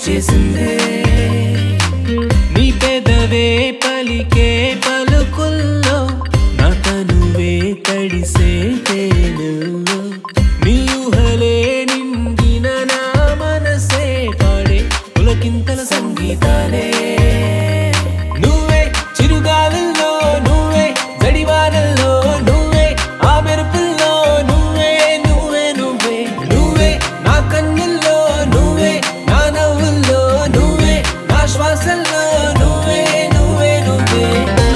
ముంచేసిందే నీ పెదవే పలికే పలుకుల్లో నా తనువే తడిసే తేనుల్లో నీ ఊహలే నిండిన నా మనసే పాడే పులకింతల సంగీతాలే నువ్వే చిరుగాలుల్లో నువ్వే జడివానల్లో నువ్వే ఆ మెరుపుల్లో నువ్వే నువ్వే నువ్వే నువ్వే నా కన్నుల్లో నువ్వే నా నవ్వుల్లో నువ్వే నా శ్వాసల్లో నువ్వే నువ్వే నువ్వే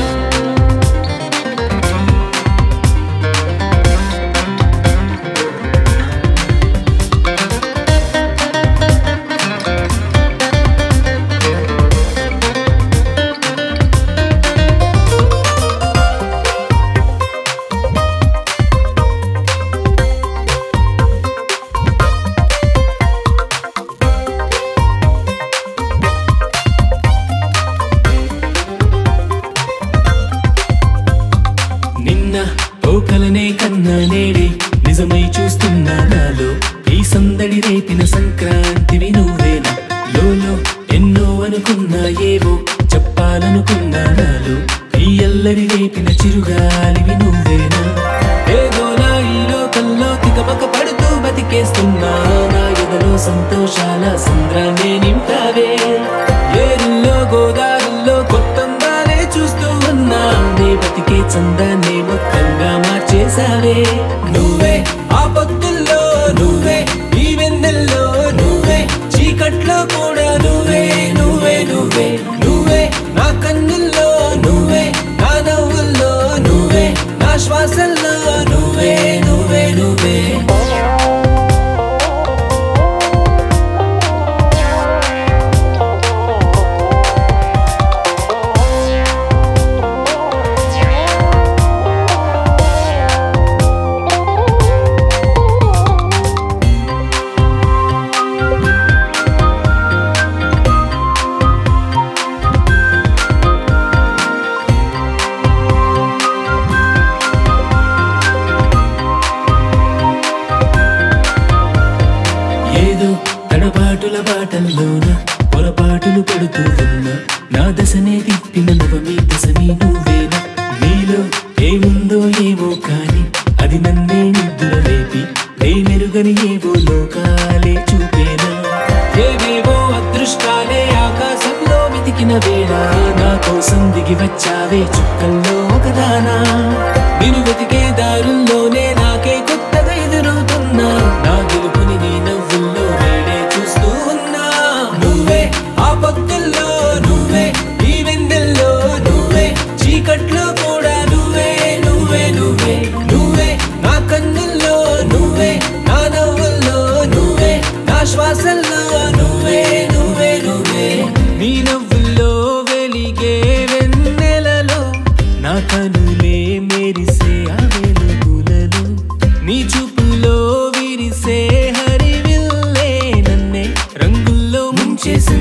నిన్న ఓ కలనే కన్నా నేడే నిజమై చూస్తున్నా నాలో ఈ సందడి రేపిన సంక్రాంతివి నువ్వేనా లోలో ఎన్నో అనుకున్నా ఏవో చెప్పాలనుకున్నా నాలో ఈ అల్లరి రేపిన చిరుగాలివి నువ్వేనా ఏదోలా ఈ లోకంలో తికమక పడుతూ బతికేస్తున్నా నా ఎదలో సంతోషాల సంద్రాన్ని నింపావే ఏరుల్లో గోదారుల్లో కొత్తందాలే చూస్తూ ఉన్నా నే బతికే చందాన్ని మొత్తంగా మార్చేసావే నువ్వే ఆ పొత్తుల్లో నువ్వే ఈ వెన్నెల్లో నువ్వే చీకట్లో కూడా నువ్వే నువ్వే నువ్వే నువ్వే నా కన్నుల్లో నువ్వే నా నవ్వుల్లో నువ్వే నా శ్వాసల్లో నువ్వే నువ్వే నువ్వే ఏదో తడబాటుల బాటల్లోన పొరపాటులు పడుతూ ఉన్నా నా దశనే తిప్పిన నవమి దశని నువ్వేనా నీలో ఏముందో ఏమో కాని అది నన్నే నిద్ర లేపి నే మెరుగని ఏవో లోకాలే చూపేనా ఏవేవో అదృష్టాలే ఆకాశంలో వెతికిన వేళ నా కోసం దిగి వచ్చావే చుక్కల్లో ఒకదానా నేను వెతికే దారుల్లోనే నాకే కొత్తగా ఎదురవుతున్నా నా గెలుపుని నీ నవ్వుల్లో నేనే చూస్తూ ఉన్నా నువ్వే ఆ పొత్తుల్లో నువ్వే ఈ వెన్నెల్లో నువ్వే చీకట్లో కూడా నువ్వే నువ్వే నువ్వే నువ్వే నా కన్నుల్లో నువ్వే నా నవ్వుల్లో నువ్వే నా శ్వాసల్లో నువ్వే నువ్వే నువ్వే నీ నవ్వుల్లో వెలిగే వెన్నెలలో నా కనులే మెరిసే ఆ వెలుగులలో నీ చూపులో విరిసే హరివిల్లే నన్నే రంగుల్లో ముంచేసింది